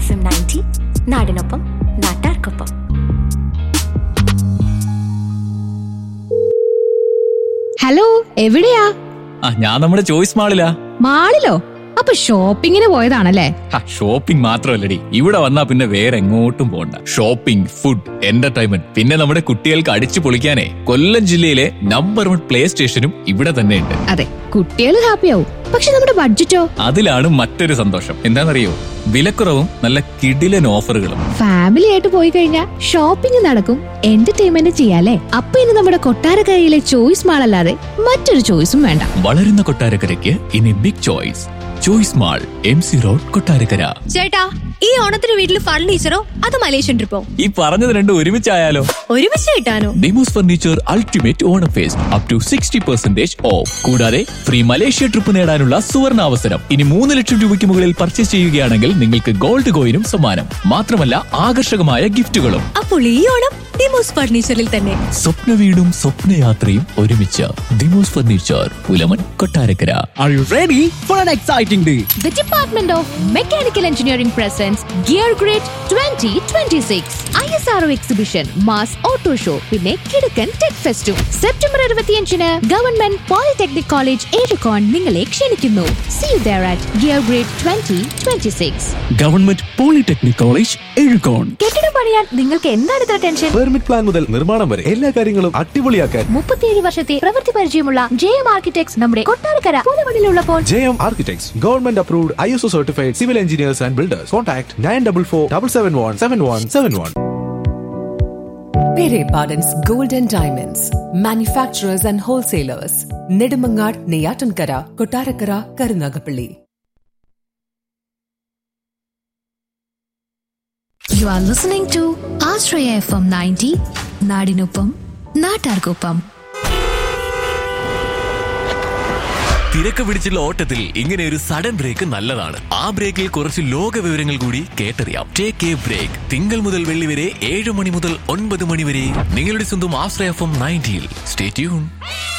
F M ninety നാടിനൊപ്പം നാട്ടാർക്കൊപ്പം hello എവിടെയാ ആ ഞാൻ നമ്മുടെ ചോയ്സ് മാളിലാ മാളിലോ അപ്പൊ ഷോപ്പിങ്ങിന് പോയതാണല്ലേ ഷോപ്പിംഗ് മാത്രമല്ലടി ഇവിടെ വന്നാ പിന്നെ വേറെ എങ്ങോട്ടും പോണ്ട ഷോപ്പിംഗ് ഫുഡ് എന്റർടൈൻമെന്റ് പിന്നെ നമ്മുടെ കുട്ടികൾക്ക് അടിച്ചു പൊളിക്കാനേ കൊല്ലം ജില്ലയിലെ നമ്പർ വൺ പ്ലേ സ്റ്റേഷനും ഇവിടെ തന്നെ ഉണ്ട് അതെ കുട്ടികൾ ഹാപ്പിയാവും പക്ഷെ നമ്മുടെ ബഡ്ജറ്റോ അതിലാണ് മറ്റൊരു സന്തോഷം എന്താണെന്നറിയോ വിലക്കുറവും നല്ല കിടിലൻ ഓഫറുകളും ഫാമിലി ആയിട്ട് പോയി കഴിഞ്ഞാൽ ഷോപ്പിംഗ് നടക്കും എന്റർടൈൻമെന്റ് ചെയ്യാലേ അപ്പൊ ഇനി നമ്മുടെ കൊട്ടാരക്കരയിലെ ചോയ്സ് മാൾ അല്ലാതെ മറ്റൊരു ചോയ്സും വേണ്ട വളരുന്ന കൊട്ടാരക്കരയ്ക്ക് ഇനി big choice choice mall M C road Kottarakkara ചേട്ടാ ഈ ഓണത്തിന് വീട്ടിൽ ഫർണിച്ചറോ അത് മലേഷ്യൻ ട്രിപ്പോ ഈ പറഞ്ഞത് രണ്ടും ഒരുമിച്ചായാലോ ഒരുമിച്ച് കിട്ടാനോ Dimos furniture ultimate Onam fest up to sixty percentage off കൂടാതെ ഫ്രീ മലേഷ്യ ട്രിപ്പ് നേടാനുള്ള സുവർണ അവസരം ഇനി മൂന്ന് ലക്ഷം രൂപയ്ക്ക് മുകളിൽ പർച്ചേസ് ചെയ്യുകയാണെങ്കിൽ നിങ്ങൾക്ക് ഗോൾഡ് കോയിനും സമ്മാനം മാത്രമല്ല ആകർഷകമായ ഗിഫ്റ്റുകളും അപ്പോൾ ഈ ഓണം ഡിമോസ് ഫർണിച്ചറിൽ തന്നെ സ്വപ്ന വീടും സ്വപ്നയാത്രയും ഒരുമിച്ച് Dimos furniture Pulamon Kottarakkara Are you ready for an exciting day? The Department of Mechanical Engineering presents Gear Grid 2026 ISRO exhibition mass auto show പിന്നെ കിടുക്കൻ ടെക് ഫെസ്റ്റും സെപ്റ്റംബർ ഇരുപത്തിയഞ്ചിന് ഗവൺമെന്റ് പോളിടെക്നിക് കോളേജ് ഏഴുകോൺ നിങ്ങളെ ക്ഷണിക്കുന്നു see you there at gear grid twenty twenty six government polytechnic college Ezhukone കെട്ടിടം പണിയാൻ നിങ്ങൾക്ക് എന്താണ് ഇത്ര ടെൻഷൻ പെർമിറ്റ് പ്ലാൻ മുതൽ നിർമ്മാണം വരെ എല്ലാ കാര്യങ്ങളും അടിപൊളിയാക്കാൻ മുപ്പത്തിയേഴ് വർഷത്തെ പ്രവൃത്തി പരിചയമുള്ള ജെ എം ആർക്കിടെക്ട്സ് നമ്മുടെ കൊട്ടാരക്കര പുതുമണിലുള്ളപ്പോൾ J M architects government approved I S O certified civil engineers and builders contact nine double four double seven one seven one seven one Pere Pardon's Gold and Diamonds, manufacturers and wholesalers, Nedumangad, Neyatankara, Kotarakara, Karunagapalli. You are listening to Ashraya F M ninety നാടിനൊപ്പം നാട്ടാർക്കൊപ്പം തിരക്ക് പിടിച്ചുള്ള ഓട്ടത്തിൽ ഇങ്ങനെ ഒരു sudden brake നല്ലതാണ് ആ ബ്രേക്കിൽ കുറച്ച് ലോക വിവരങ്ങൾ കൂടി കേട്ടറിയാം ടേക്ക് എ ബ്രേക്ക് തിങ്കൾ മുതൽ വെള്ളി വരെ ഏഴ് മണി മുതൽ ഒൻപത് മണി വരെ നിങ്ങളുടെ സ്വന്തം ആശ്രയ എഫ് എം നയൻറ്റിയിൽ സ്റ്റേ ട്യൂൺ